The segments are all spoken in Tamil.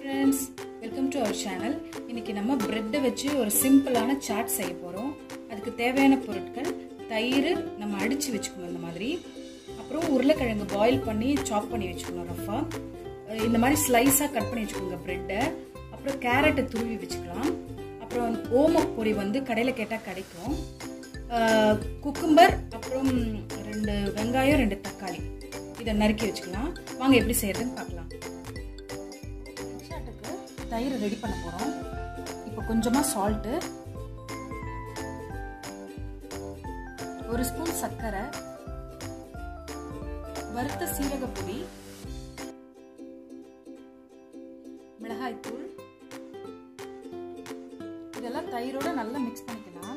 friends welcome to our channel இன்னைக்கு நம்ம பிரெட்டை வச்சு ஒரு சிம்பிளான சாட் செய்ய போகிறோம் அதுக்கு தேவையான பொருட்கள் தயிர் நம்ம அடித்து வச்சுக்கணும் இந்த மாதிரி அப்புறம் உருளைக்கிழங்கு பாயில் பண்ணி சாப் பண்ணி வச்சுக்கணும் ரஃபாக இந்த மாதிரி ஸ்லைஸாக கட் பண்ணி வச்சுக்கோங்க பிரெட்டை அப்புறம் கேரட்டை துருவி வச்சுக்கலாம் அப்புறம் ஓம பொடி வந்து கடையில் கேட்டால் கிடைக்கும் குக்கும்பர் அப்புறம் ரெண்டு வெங்காயம் ரெண்டு தக்காளி இதை நறுக்கி வச்சுக்கலாம் வாங்க எப்படி செய்யறதுன்னு பார்க்கலாம் ஷாட்டுக்கு தயிர் ரெடி பண்ண போகிறோம் இப்போ கொஞ்சமாக சால்ட்டு ஒரு ஸ்பூன் சர்க்கரை வறுத்த சீரக பொடி மிளகாய்த்தூள் இதெல்லாம் தயிரோட நல்லா மிக்ஸ் பண்ணிக்கலாம்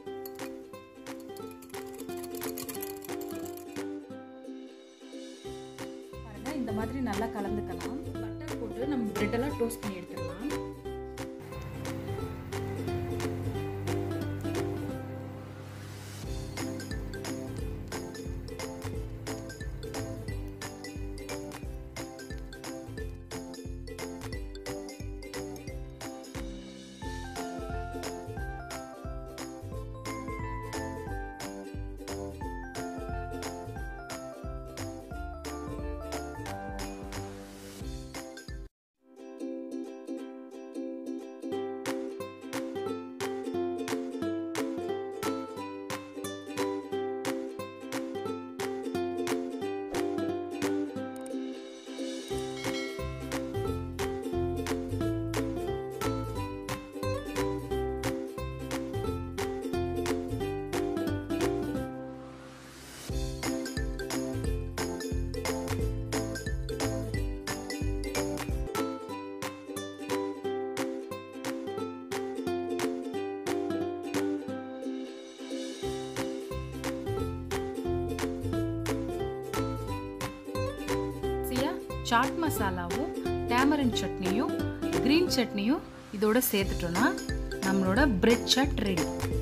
பாருங்க இந்த மாதிரி நல்லா கலந்துக்கலாம் பட்டர் போட்டு நம்ம பிரெட் எல்லாம் டோஸ்ட் பண்ணி எடுத்துடலாம் சாட் மசாலாவும் டேமரின் சட்னியும் க்ரீன் சட்னியும் இதோட சேர்த்துட்டோன்னா நம்மளோட பிரெட் சாட் ரெடி